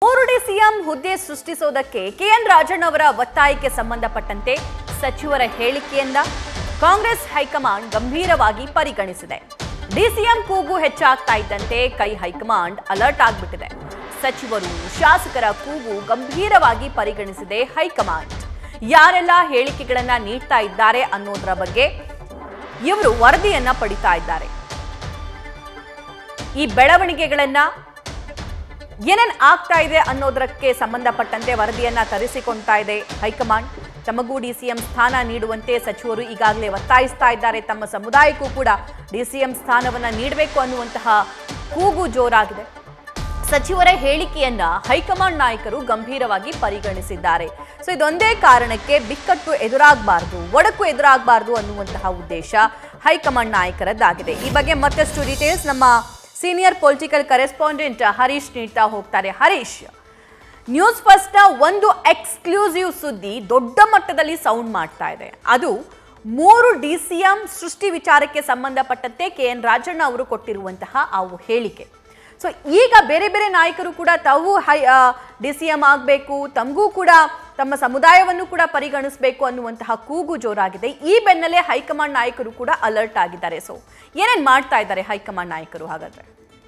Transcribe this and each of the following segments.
ಮೂರು D CM ಹುದ್ದೆ ಸೃಷ್ಟಿಸೋದಕ್ಕೆ K N Rajanna ಅವರ ಒತ್ತಾಯಕ್ಕೆ ಸಂಬಂಧಪಟ್ಟಂತೆ ಸಚಿವರ ಹೇಳಿಕೆಯನ್ನ ಕಾಂಗ್ರೆಸ್ ಹೈಕಮಾಂಡ್ ಗಂಭೀರವಾಗಿ ಪರಿಗಣಿಸಿದೆ ಡಿಸಿಎಂ ಕೂಗು ಹೆಚ್ಚಾಗ್ತಾ ಇದ್ದಂತೆ ಕೈ ಹೈಕಮಾಂಡ್ ಅಲರ್ಟ್ ಆಗ್ಬಿಟ್ಟಿದೆ ಸಚಿವರು ಶಾಸಕರ ಕೂಗು ಗಂಭೀರವಾಗಿ ಪರಿಗಣಿಸಿದೆ ಹೈಕಮಾಂಡ್ ಯಾರೆಲ್ಲ ಹೇಳಿಕೆಗಳನ್ನ ನೀಡ್ತಾ ಇದ್ದಾರೆ ಅನ್ನೋದರ ಬಗ್ಗೆ ಇವರು ವರದಿಯನ್ನ ಪಡಿತಾ ಇದ್ದಾರೆ ಈ ಬೆಳವಣಿಗೆಗಳನ್ನ ಏನೇನ್ ಆಗ್ತಾ ಇದೆ ಅನ್ನೋದಕ್ಕೆ ಸಂಬಂಧಪಟ್ಟಂತೆ ವರದಿಯನ್ನ ತರಿಸಿಕೊಳ್ತಾ ಇದೆ ಹೈಕಮಾಂಡ್ ತಮಗೂ ಡಿಸಿಎಂ ಸ್ಥಾನ ನೀಡುವಂತೆ ಸಚಿವರು ಈಗಾಗಲೇ ಒತ್ತಾಯಿಸ್ತಾ ಇದ್ದಾರೆ ತಮ್ಮ ಸಮುದಾಯಕ್ಕೂ ಕೂಡ ಡಿಸಿಎಂ ಸ್ಥಾನವನ್ನ ನೀಡಬೇಕು ಅನ್ನುವಂತಹ ಕೂಗು ಜೋರಾಗಿದೆ ಸಚಿವರ ಹೇಳಿಕೆಯನ್ನ ಹೈಕಮಾಂಡ್ ನಾಯಕರು ಗಂಭೀರವಾಗಿ ಪರಿಗಣಿಸಿದ್ದಾರೆ ಸೊ ಇದೊಂದೇ ಕಾರಣಕ್ಕೆ ಬಿಕ್ಕಟ್ಟು ಎದುರಾಗಬಾರದು ಒಡಕು ಎದುರಾಗಬಾರದು ಅನ್ನುವಂತಹ ಉದ್ದೇಶ ಹೈಕಮಾಂಡ್ ನಾಯಕರದ್ದಾಗಿದೆ ಈ ಬಗ್ಗೆ ಮತ್ತಷ್ಟು ಡೀಟೇಲ್ಸ್ ನಮ್ಮ ಸೀನಿಯರ್ ಪೊಲಿಟಿಕಲ್ ಕರೆಸ್ಪಾಂಡೆಂಟ್ ಹರೀಶ್ ನೀಡ್ತಾ ಹೋಗ್ತಾರೆ ಹರೀಶ್ ನ್ಯೂಸ್ ಫಸ್ಟ್ನ ಒಂದು ಎಕ್ಸ್ಕ್ಲೂಸಿವ್ ಸುದ್ದಿ ದೊಡ್ಡ ಮಟ್ಟದಲ್ಲಿ ಸೌಂಡ್ ಮಾಡ್ತಾ ಇದೆ ಅದು ಮೂರು ಡಿ ಸಿ ಎಂ ಸೃಷ್ಟಿ ವಿಚಾರಕ್ಕೆ ಸಂಬಂಧಪಟ್ಟಂತೆ ಕೆ ಎನ್ ರಾಜಣ್ಣ ಅವರು ಕೊಟ್ಟಿರುವಂತಹ ಆ ಹೇಳಿಕೆ ಸೊ ಈಗ ಬೇರೆ ಬೇರೆ ನಾಯಕರು ಕೂಡ ತಾವು ಹೈ ಡಿ ಸಿ ಎಂ ಆಗಬೇಕು ತಮಗೂ ಕೂಡ ತಮ್ಮ ಸಮುದಾಯವನ್ನು ಕೂಡ ಪರಿಗಣಿಸಬೇಕು ಅನ್ನುವಂತಹ ಕೂಗು ಜೋರಾಗಿದೆ ಈ ಬೆನ್ನಲ್ಲೇ ಹೈಕಮಾಂಡ್ ನಾಯಕರು ಕೂಡ ಅಲರ್ಟ್ ಆಗಿದ್ದಾರೆ ಸೊ ಏನೇನ್ ಮಾಡ್ತಾ ಇದ್ದಾರೆ ಹೈಕಮಾಂಡ್ ನಾಯಕರು ಹಾಗಾದ್ರೆ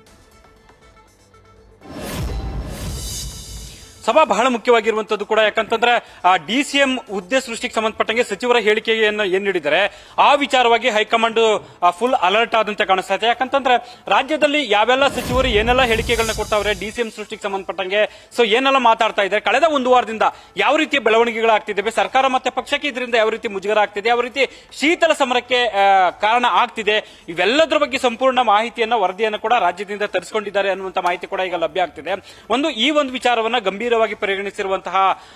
ಸಭಾ ಬಹಳ ಮುಖ್ಯವಾಗಿರುವಂತದ್ದು ಕೂಡ ಯಾಕಂತಂದ್ರೆ ಡಿ ಸಿ ಎಂ ಹುದ್ದೆ ಸೃಷ್ಟಿಗೆ ಸಂಬಂಧಪಟ್ಟಂಗೆ ಸಚಿವರ ಹೇಳಿಕೆಯನ್ನು ಏನ್ ನೀಡಿದ್ದಾರೆ ಆ ವಿಚಾರವಾಗಿ ಹೈಕಮಾಂಡ್ ಫುಲ್ ಅಲರ್ಟ್ ಆದಂತೆ ಕಾಣಿಸ್ತಾ ಇದೆ ಯಾಕಂತಂದ್ರೆ ರಾಜ್ಯದಲ್ಲಿ ಯಾವೆಲ್ಲ ಸಚಿವರು ಏನೆಲ್ಲ ಹೇಳಿಕೆಗಳನ್ನ ಕೊಡ್ತಾವ್ರೆ ಡಿ ಸಿ ಎಂ ಸೃಷ್ಟಿಗೆ ಸಂಬಂಧಪಟ್ಟಂಗೆ ಸೊ ಏನೆಲ್ಲ ಮಾತಾಡ್ತಾ ಇದ್ದಾರೆ ಕಳೆದ ಒಂದು ವಾರದಿಂದ ಯಾವ ರೀತಿ ಬೆಳವಣಿಗೆಗಳಾಗ್ತಿದ್ದಾವೆ ಸರ್ಕಾರ ಮತ್ತೆ ಪಕ್ಷಕ್ಕೆ ಇದರಿಂದ ಯಾವ ರೀತಿ ಮುಜುಗರ ಆಗ್ತಿದೆ ಯಾವ ರೀತಿ ಶೀತಲ ಸಮರಕ್ಕೆ ಆ, ಕಾರಣ ಆಗ್ತಿದೆ ಇವೆಲ್ಲದರ ಬಗ್ಗೆ ಸಂಪೂರ್ಣ ಮಾಹಿತಿಯನ್ನ ವರದಿಯನ್ನು ಕೂಡ ರಾಜ್ಯದಿಂದ ತರಿಸಿಕೊಂಡಿದ್ದಾರೆ ಅನ್ನುವಂತ ಮಾಹಿತಿ ಕೂಡ ಈಗ ಲಭ್ಯ ಆಗ್ತಿದೆ ಒಂದು ಈ ಒಂದು ವಿಚಾರವನ್ನ ಗಂಭೀರವಾಗಿ ಪರಿಗಣಿಸಿರುವಂತಹ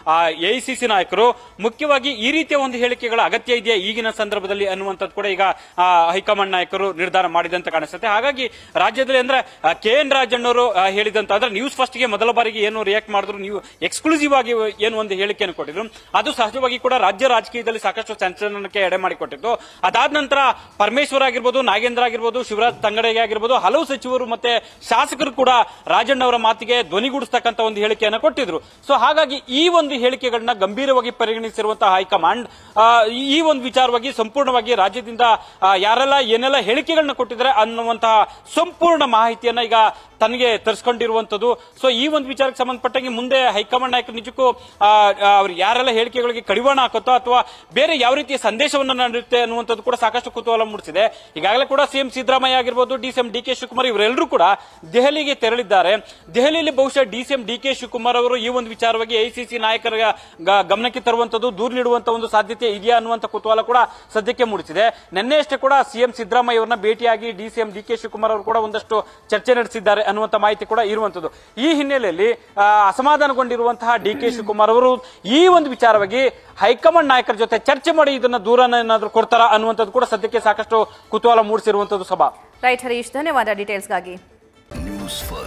ಎಐಸಿಸಿ ನಾಯಕರು ಮುಖ್ಯವಾಗಿ ಈ ರೀತಿಯ ಒಂದು ಹೇಳಿಕೆಗಳ ಅಗತ್ಯ ಇದೆಯಾ ಈಗಿನ ಸಂದರ್ಭದಲ್ಲಿ ಅನ್ನುವಂಥದ್ದು ಕೂಡ ಈಗ ಆ, ಹೈಕಮಾಂಡ್ ನಾಯಕರು ನಿರ್ಧಾರ ಮಾಡಿದಂತೆ ಕಾಣಿಸುತ್ತೆ ಹಾಗಾಗಿ ರಾಜ್ಯದಲ್ಲಿ ಅಂದ್ರೆ ಕೆ ಎನ್ ರಾಜಣ್ಣವರು ಆ, ಹೇಳಿದಂತ ಅಂದ್ರೆ ನ್ಯೂಸ್ ಫಸ್ಟ್ ಗೆ ಮೊದಲ ಬಾರಿಗೆ ಏನು ರಿಯಾಕ್ಟ್ ಮಾಡಿದ್ರು ನೀವು ಎಕ್ಸ್ಕ್ಲೂಸಿವ್ ಆಗಿ ಏನು ಒಂದು ಹೇಳಿಕೆಯನ್ನು ಕೊಟ್ಟಿದ್ರು ಅದು ಸಹಜವಾಗಿ ಕೂಡ ರಾಜ್ಯ ರಾಜಕೀಯದಲ್ಲಿ ಸಾಕಷ್ಟು ಸಂಚಲನಕ್ಕೆ ಎಡೆ ಮಾಡಿಕೊಟ್ಟಿದ್ದು ಅದಾದ ನಂತರ ಪರಮೇಶ್ವರ್ ಆಗಿರ್ಬೋದು ನಾಗೇಂದ್ರ ಆಗಿರ್ಬೋದು ಶಿವರಾಜ್ ತಂಗಡೆಗೆ ಆಗಿರ್ಬೋದು ಹಲವು ಸಚಿವರು ಮತ್ತೆ ಶಾಸಕರು ಕೂಡ ರಾಜಣ್ಣ ಅವರ ಮಾತಿಗೆ ಧ್ವನಿಗೂಡಿಸ್ತಕ್ಕಂಥ ಒಂದು ಹೇಳಿಕೆಯನ್ನು ಕೊಟ್ಟಿದ್ರು ಸೊ ಹಾಗಾಗಿ ಈ ಒಂದು ಹೇಳಿಕೆಗಳನ್ನ ಗಂಭೀರವಾಗಿ ಪರಿಗಣಿಸಿರುವಂತಹ ಹೈಕಮಾಂಡ್ ಆ, ಈ ಒಂದು ವಿಚಾರವಾಗಿ ಸಂಪೂರ್ಣವಾಗಿ ರಾಜ್ಯದಿಂದ ಆ, ಯಾರೆಲ್ಲ ಏನೆಲ್ಲ ಹೇಳಿಕೆಗಳನ್ನ ಕೊಟ್ಟಿದ್ದಾರೆ ಅನ್ನುವಂತಹ ಸಂಪೂರ್ಣ ಮಾಹಿತಿಯನ್ನ ಈಗ ತನಗೆ ತರಿಸ್ಕೊಂಡಿರುವಂತದ್ದು ಸೊ ಈ ಒಂದು ವಿಚಾರಕ್ಕೆ ಸಂಬಂಧಪಟ್ಟಂಗೆ ಮುಂದೆ ಹೈಕಮಾಂಡ್ ನಾಯಕರು ನಿಜಕ್ಕೂ ಆ, ಆ, ಅವ್ರು ಯಾರೆಲ್ಲ ಹೇಳಿಕೆಗಳಿಗೆ ಕಡಿವಾಣ ಹಾಕುತ್ತೋ ಅಥವಾ ಬೇರೆ ಯಾವ ರೀತಿಯ ಸಂದೇಶವನ್ನು ನೀಡುತ್ತೆ ಅನ್ನುವಂಥದ್ದು ಕೂಡ ಸಾಕಷ್ಟು ಕುತೂಹಲ ಮೂಡಿಸಿದೆ ಈಗಾಗಲೇ ಕೂಡ ಸಿಎಂ ಸಿದ್ದರಾಮಯ್ಯ ಆಗಿರ್ಬೋದು ಡಿಸಿಎಂ ಡಿ ಕೆ ಶಿವಕುಮಾರ್ ಇವರೆಲ್ಲರೂ ಕೂಡ ದೆಹಲಿಗೆ ತೆರಳಿದ್ದಾರೆ ದೆಹಲಿಯಲ್ಲಿ ಬಹುಶಃ ಡಿಸಿಎಂ ಡಿ ಕೆ ಶಿವಕುಮಾರ್ ಅವರು ಈ ಒಂದು ವಿಚಾರವಾಗಿ ಐಸಿಸಿ ನಾಯಕರ ಗ- ಗಮನಕ್ಕೆ ತರುವಂತದ್ದು ದೂರು ನೀಡುವಂತ ಒಂದು ಸಾಧ್ಯತೆ ಇದೆಯಾ ಅನ್ನುವಂತ ಕುತೂಹಲ ಕೂಡ ಸದ್ಯಕ್ಕೆ ಮೂಡಿಸಿದೆ ನಿನ್ನೆ ಅಷ್ಟೇ ಕೂಡ ಸಿಎಂ ಸಿದ್ದರಾಮಯ್ಯ ಅವರನ್ನ ಭೇಟಿಯಾಗಿ ಡಿಸಿಎಂ ಡಿ ಕೆ ಶಿವಕುಮಾರ್ ಅವರು ಕೂಡ ಒಂದಷ್ಟು ಚರ್ಚೆ ನಡೆಸಿದ್ದಾರೆ ಅನ್ನುವಂತ ಮಾಹಿತಿ ಕೂಡ ಇರುವಂತದ್ದು ಈ ಹಿನ್ನೆಲೆಯಲ್ಲಿ ಆ, ಅಸಮಾಧಾನಗೊಂಡಿರುವಂತಹ ಡಿ ಕೆ ಶಿವಕುಮಾರ್ ಅವರು ಈ ಒಂದು ವಿಚಾರವಾಗಿ ಹೈಕಮಾಂಡ್ ನಾಯಕರ ಜೊತೆ ಚರ್ಚೆ ಮಾಡಿ ಇದನ್ನ ದೂರನ ಏನಾದ್ರು ಕೊಡ್ತಾರಾ ಅನ್ನುವಂಥದ್ದು ಕೂಡ ಸದ್ಯಕ್ಕೆ ಸಾಕಷ್ಟು ಕುತೂಹಲ ಮೂಡಿಸಿರುವಂತದ್ದು ಸಭಾ ರೈಟ್ ಹರೀಶ್ ಧನ್ಯವಾದ ಡೀಟೇಲ್ಸ್ಗಾಗಿ ನ್ಯೂಸ್ ಫಸ್ಟ್